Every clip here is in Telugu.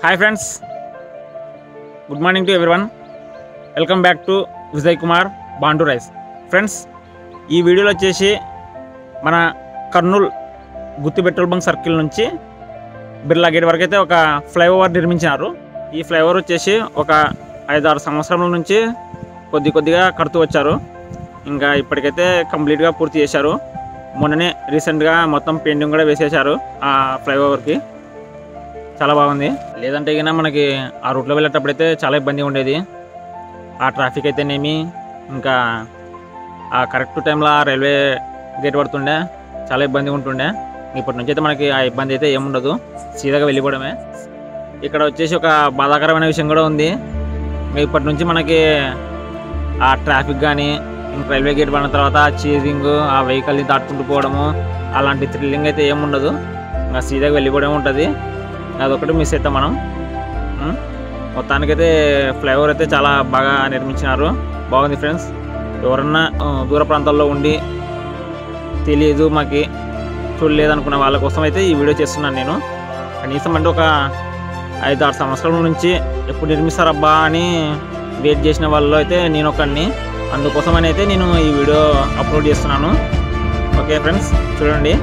Hi friends good morning to everyone welcome back to Vijay Kumar బాండు రైస్ ఫ్రెండ్స్ ఈ వీడియోలో వచ్చేసి మన Kurnool Gooty petrol bunk circle నుంచి బిర్లా గేట్ వరకు అయితే ఒక ఫ్లైఓవర్ నిర్మించినారు ఈ ఫ్లైఓవర్ వచ్చేసి ఒక ఐదు ఆరు సంవత్సరాల నుంచి కొద్ది కొద్దిగా కడుతూ వచ్చారు ఇంకా ఇప్పటికైతే కంప్లీట్గా పూర్తి చేశారు మొన్ననే రీసెంట్గా మొత్తం పెయింటింగ్ కూడా వేసేశారు ఆ ఫ్లైఓవర్కి చాలా బాగుంది లేదంటే గిన మనకి ఆ రూట్లో వెళ్ళేటప్పుడైతే చాలా ఇబ్బంది ఉండేది ఆ ట్రాఫిక్ అయితేనేమి ఇంకా ఆ కరెక్ట్ టైంలో ఆ రైల్వే గేట్ పడుతుండే చాలా ఇబ్బంది ఉంటుండే ఇప్పటి నుంచి అయితే మనకి ఆ ఇబ్బంది అయితే ఏముండదు సీదాగా వెళ్ళిపోవడమే ఇక్కడ వచ్చేసి ఒక బాధాకరమైన విషయం కూడా ఉంది ఇంకా ఇప్పటి నుంచి మనకి ఆ ట్రాఫిక్ కానీ ఇంక రైల్వే గేట్ పడిన తర్వాత ఆ చీజింగ్ ఆ వెహికల్ని దాటుకుంటూ పోవడము అలాంటి థ్రిల్లింగ్ అయితే ఏముండదు ఇంకా సీదాగా వెళ్ళిపోవడం ఉంటుంది అదొకటి మిస్ అవుతాం మనం ఉం? మొత్తానికైతే ఫ్లైఓవర్ అయితే చాలా బాగా నిర్మించినారు బాగుంది ఫ్రెండ్స్ ఎవరన్నా ఆ, దూర ప్రాంతాల్లో ఉండి తెలియదు మాకు చూడలేదు అనుకున్న వాళ్ళ కోసం అయితే ఈ వీడియో చేస్తున్నాను నేను కనీసం అంటే ఒక ఐదు ఆరు సంవత్సరాల నుంచి ఎప్పుడు నిర్మిస్తారబ్బా అని వెయిట్ చేసిన వాళ్ళు అయితే నేను ఒకడిని అందుకోసమని అయితే నేను ఈ వీడియో అప్లోడ్ చేస్తున్నాను ఓకే ఫ్రెండ్స్ చూడండి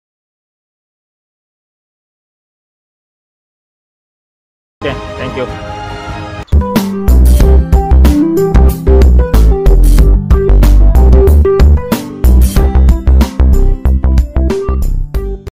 ఓకే థ్యాంక్ యూ